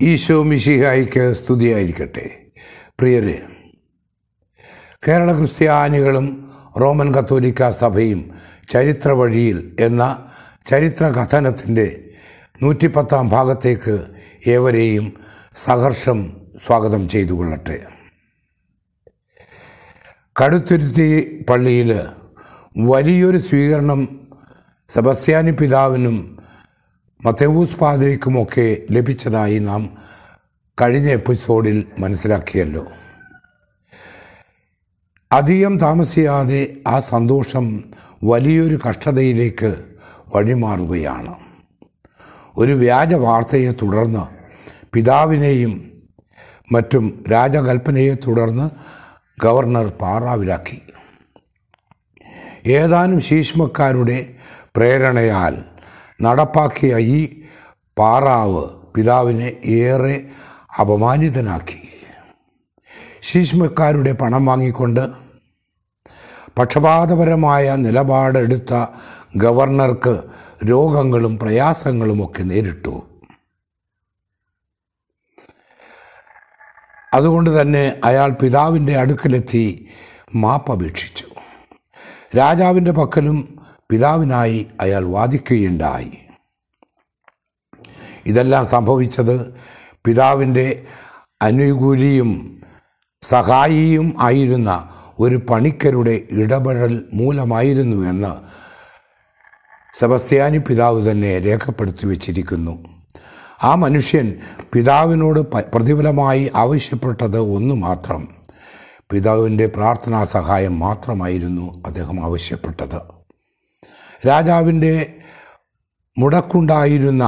ഈശോ മിശിഹായിക്ക് സ്തുതിയായിരിക്കട്ടെ പ്രിയരെ കേരള ക്രിസ്ത്യാനികളും റോമൻ കത്തോലിക്ക സഭയും ചരിത്ര വഴിയിൽ എന്ന ചരിത്ര കഥനത്തിൻ്റെ നൂറ്റിപ്പത്താം ഭാഗത്തേക്ക് ഏവരെയും സഹർഷം സ്വാഗതം ചെയ്തു കൊള്ളട്ടെ കടുത്തുരുത്തി പള്ളിയിൽ വലിയൊരു സ്വീകരണം സെബസ്ത്യാനി പിതാവിനും മത്തേവൂസ് പാതിരിക്കുമൊക്കെ ലഭിച്ചതായി നാം കഴിഞ്ഞ എപ്പിസോഡിൽ മനസ്സിലാക്കിയല്ലോ അധികം താമസിയാതെ ആ സന്തോഷം വലിയൊരു കഷ്ടതയിലേക്ക് വഴിമാറുകയാണ് ഒരു വ്യാജ വാർത്തയെ തുടർന്ന് പിതാവിനെയും മറ്റും രാജകൽപ്പനയെ തുടർന്ന് ഗവർണർ പാറാവിലാക്കി ഏതാനും ശീഷ്മക്കാരുടെ പ്രേരണയാൽ നടപ്പാക്കിയ ഈ പാറാവ് പിതാവിനെ ഏറെ അപമാനിതനാക്കി ശീഷ്മക്കാരുടെ പണം വാങ്ങിക്കൊണ്ട് പക്ഷപാതപരമായ നിലപാടെടുത്ത ഗവർണർക്ക് രോഗങ്ങളും പ്രയാസങ്ങളുമൊക്കെ നേരിട്ടു അതുകൊണ്ട് തന്നെ അയാൾ പിതാവിൻ്റെ അടുക്കലെത്തി മാപ്പപേക്ഷിച്ചു രാജാവിൻ്റെ പക്കലും പിതാവിനായി അയാൾ വാദിക്കുകയുണ്ടായി ഇതെല്ലാം സംഭവിച്ചത് പിതാവിൻ്റെ അനുകൂലിയും സഹായിയും ആയിരുന്ന ഒരു പണിക്കരുടെ ഇടപെടൽ മൂലമായിരുന്നു എന്ന് സെബസ്ത്യാനി പിതാവ് തന്നെ രേഖപ്പെടുത്തി വച്ചിരിക്കുന്നു ആ മനുഷ്യൻ പിതാവിനോട് പ- പ്രതിഫലമായി ആവശ്യപ്പെട്ടത് ഒന്ന് മാത്രം പിതാവിൻ്റെ പ്രാർത്ഥനാ സഹായം മാത്രമായിരുന്നു അദ്ദേഹം ആവശ്യപ്പെട്ടത് രാജാവിൻ്റെ മുടക്കുണ്ടായിരുന്ന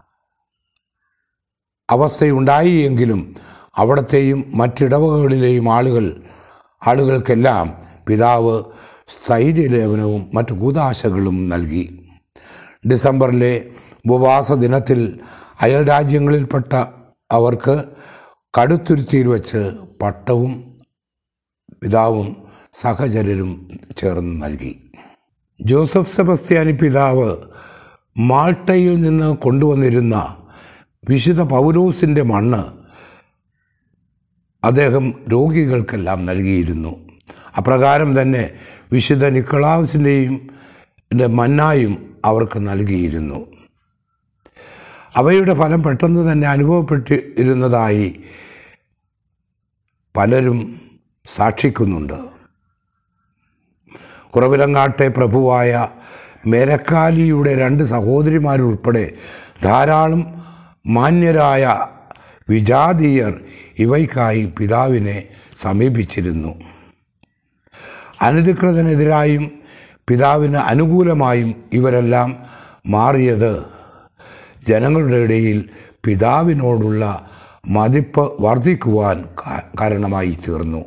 അവസ്ഥയുണ്ടായി എങ്കിലും അവിടത്തെയും മറ്റിടവകളിലെയും ആളുകൾ ആളുകൾക്കെല്ലാം പിതാവ് സ്ഥൈര്യലേപനവും മറ്റു കൂതാശകളും നൽകി ഡിസംബറിലെ ഉപവാസ ദിനത്തിൽ അയൽ രാജ്യങ്ങളിൽപ്പെട്ട അവർക്ക് കടുത്തുരുത്തിയിൽ വച്ച് പട്ടവും പിതാവും സഹചരരും ചേർന്ന് നൽകി ജോസഫ് സെബസ്ത്യാനി പിതാവ് മാൾട്ടയിൽ നിന്ന് കൊണ്ടുവന്നിരുന്ന വിശുദ്ധ പൗലോസിൻ്റെ മണ്ണ് അദ്ദേഹം രോഗികൾക്കെല്ലാം നൽകിയിരുന്നു അപ്രകാരം തന്നെ വിശുദ്ധ നിക്കളാവസിൻ്റെയും മന്നായും അവർക്ക് നൽകിയിരുന്നു അവയുടെ ഫലം പെട്ടെന്ന് തന്നെ അനുഭവപ്പെട്ടിരുന്നതായി പലരും സാക്ഷിക്കുന്നുണ്ട് കുറവിലങ്ങാട്ടെ പ്രഭുവായ മെരക്കാലിയുടെ രണ്ട് സഹോദരിമാരുൾപ്പെടെ ധാരാളം മാന്യരായ വിജാതീയർ ഇവയ്ക്കായി പിതാവിനെ സമീപിച്ചിരുന്നു അനധികൃതനെതിരായും പിതാവിന് അനുകൂലമായും ഇവരെല്ലാം മാറിയത് ജനങ്ങളുടെ ഇടയിൽ പിതാവിനോടുള്ള മതിപ്പ് വർദ്ധിക്കുവാൻ കാ- കാരണമായി തീർന്നു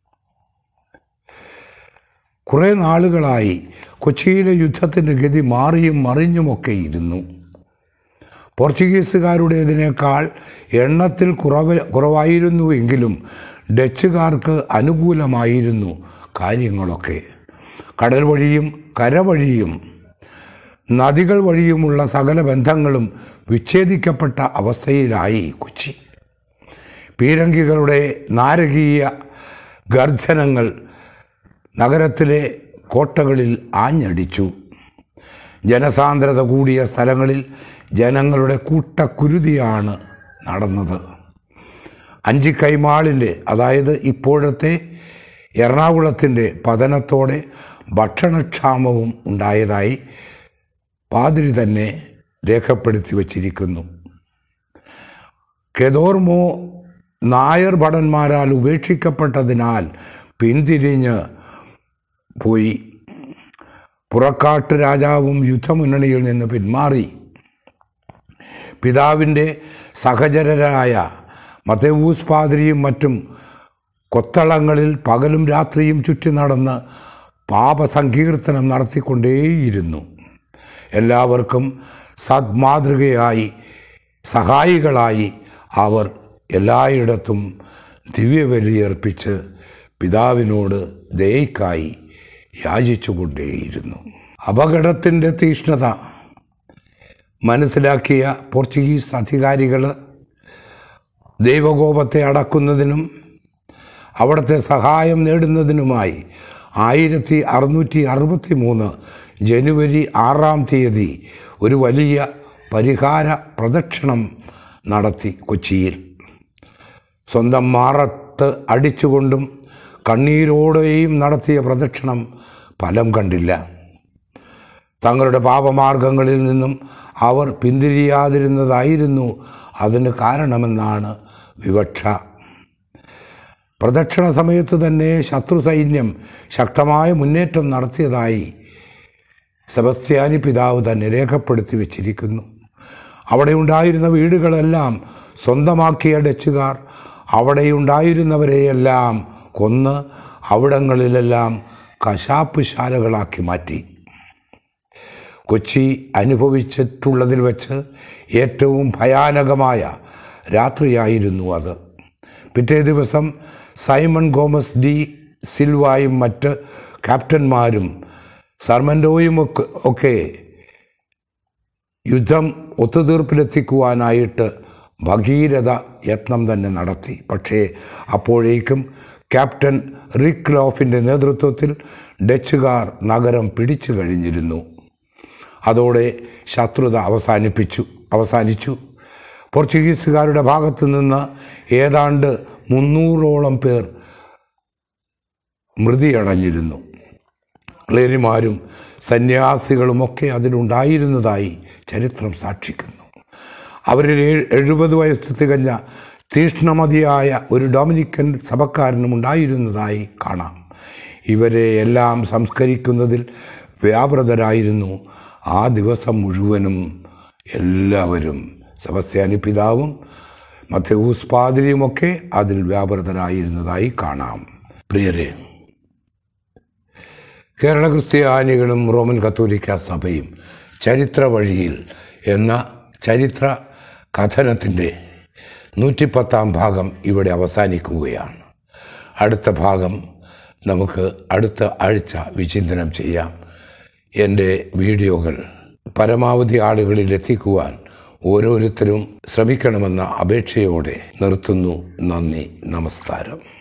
കുറേ നാളുകളായി കൊച്ചിയിലെ യുദ്ധത്തിൻ്റെ ഗതി മാറിയും മറിഞ്ഞുമൊക്കെ ഇരുന്നു പോർച്ചുഗീസുകാരുടേതിനേക്കാൾ എണ്ണത്തിൽ കുറവ് കുറവായിരുന്നുവെങ്കിലും ഡച്ചുകാർക്ക് അനുകൂലമായിരുന്നു കാര്യങ്ങളൊക്കെ കടൽ വഴിയും കരവഴിയും നദികൾ വഴിയുമുള്ള സകല ബന്ധങ്ങളും വിച്ഛേദിക്കപ്പെട്ട അവസ്ഥയിലായി കൊച്ചി പീരങ്കികളുടെ നാരകീയ ഗർജനങ്ങൾ നഗരത്തിലെ കോട്ടകളിൽ ആഞ്ഞടിച്ചു ജനസാന്ദ്രത കൂടിയ സ്ഥലങ്ങളിൽ ജനങ്ങളുടെ കൂട്ടക്കുരുതിയാണ് നടന്നത് അഞ്ചിക്കൈമാളിലെ അതായത് ഇപ്പോഴത്തെ എറണാകുളത്തിൻ്റെ പതനത്തോടെ ഭക്ഷണക്ഷാമവും ഉണ്ടായതായി പാതിരി തന്നെ രേഖപ്പെടുത്തി വച്ചിരിക്കുന്നു കെതോർമോ നായർ ഭടന്മാരാൽ ഉപേക്ഷിക്കപ്പെട്ടതിനാൽ പിന്തിരിഞ്ഞ് പോയി പുറക്കാട്ട് രാജാവും യുദ്ധമുന്നണിയിൽ നിന്ന് പിന്മാറി പിതാവിൻ്റെ സഹചരരായ മതവൂസ് പാതിരിയും മറ്റും കൊത്തളങ്ങളിൽ പകലും രാത്രിയും ചുറ്റി നടന്ന് പാപസങ്കീർത്തനം നടത്തിക്കൊണ്ടേയിരുന്നു എല്ലാവർക്കും സദ്മാതൃകയായി സഹായികളായി അവർ എല്ലായിടത്തും ദിവ്യബലിയർപ്പിച്ച് പിതാവിനോട് ദയക്കായി യാചിച്ചുകൊണ്ടേയിരുന്നു അപകടത്തിൻ്റെ തീഷ്ണത മനസ്സിലാക്കിയ പോർച്ചുഗീസ് അധികാരികൾ ദൈവകോപത്തെ അടക്കുന്നതിനും അവിടുത്തെ സഹായം നേടുന്നതിനുമായി ആയിരത്തി അറുന്നൂറ്റി അറുപത്തി മൂന്ന് ജനുവരി ആറാം തീയതി ഒരു വലിയ പരിഹാര പ്രദക്ഷിണം നടത്തി കൊച്ചിയിൽ സ്വന്തം മാറത്ത് അടിച്ചുകൊണ്ടും കണ്ണീരോടെയും നടത്തിയ പ്രദക്ഷിണം ഫലം കണ്ടില്ല തങ്ങളുടെ പാപമാർഗങ്ങളിൽ നിന്നും അവർ പിന്തിരിയാതിരുന്നതായിരുന്നു അതിന് കാരണമെന്നാണ് വിവക്ഷ പ്രദക്ഷിണ സമയത്ത് തന്നെ ശത്രു സൈന്യം ശക്തമായ മുന്നേറ്റം നടത്തിയതായി സെബസ്ത്യാനി പിതാവ് തന്നെ രേഖപ്പെടുത്തി വച്ചിരിക്കുന്നു അവിടെ ഉണ്ടായിരുന്ന വീടുകളെല്ലാം സ്വന്തമാക്കിയ ഡച്ചുകാർ അവിടെയുണ്ടായിരുന്നവരെയെല്ലാം കൊന്ന് അവിടങ്ങളിലെല്ലാം കശാപ്പ് ശാലകളാക്കി മാറ്റി കൊച്ചി അനുഭവിച്ചിട്ടുള്ളതിൽ വെച്ച് ഏറ്റവും ഭയാനകമായ രാത്രിയായിരുന്നു അത് പിറ്റേ ദിവസം സൈമൺ ഗോമസ് ഡി സിൽവായും മറ്റ് ക്യാപ്റ്റന്മാരും സർമൻഡോയും ഒക്കെ ഒക്കെ യുദ്ധം ഒത്തുതീർപ്പിലെത്തിക്കുവാനായിട്ട് ഭഗീരഥ യത്നം തന്നെ നടത്തി പക്ഷേ അപ്പോഴേക്കും ക്യാപ്റ്റൻ റിക്ലോഫിൻ്റെ നേതൃത്വത്തിൽ ഡച്ചുകാർ നഗരം പിടിച്ചു കഴിഞ്ഞിരുന്നു അതോടെ ശത്രുത അവസാനിപ്പിച്ചു അവസാനിച്ചു പോർച്ചുഗീസുകാരുടെ ഭാഗത്തു നിന്ന് ഏതാണ്ട് മുന്നൂറോളം പേർ മൃതിയടഞ്ഞിരുന്നു ക്ലേരിമാരും സന്യാസികളുമൊക്കെ അതിലുണ്ടായിരുന്നതായി ചരിത്രം സാക്ഷിക്കുന്നു അവരിൽ ഏഴ് എഴുപത് വയസ്സ് തികഞ്ഞ തീഷ്ണമതിയായ ഒരു ഡൊമിനിക്കൻ സഭക്കാരനും ഉണ്ടായിരുന്നതായി കാണാം ഇവരെ എല്ലാം സംസ്കരിക്കുന്നതിൽ വ്യാപൃതരായിരുന്നു ആ ദിവസം മുഴുവനും എല്ലാവരും സെബസ്ത്യാനി പിതാവും മധ്യൂസ് പാതിരിയുമൊക്കെ അതിൽ വ്യാപൃതരായിരുന്നതായി കാണാം പ്രിയരെ കേരള ക്രിസ്ത്യാനികളും റോമൻ കത്തോലിക്ക സഭയും ചരിത്ര വഴിയിൽ എന്ന ചരിത്ര കഥനത്തിൻ്റെ നൂറ്റിപ്പത്താം ഭാഗം ഇവിടെ അവസാനിക്കുകയാണ് അടുത്ത ഭാഗം നമുക്ക് അടുത്ത ആഴ്ച വിചിന്തനം ചെയ്യാം എൻ്റെ വീഡിയോകൾ പരമാവധി ആളുകളിൽ എത്തിക്കുവാൻ ഓരോരുത്തരും ശ്രമിക്കണമെന്ന അപേക്ഷയോടെ നിർത്തുന്നു നന്ദി നമസ്കാരം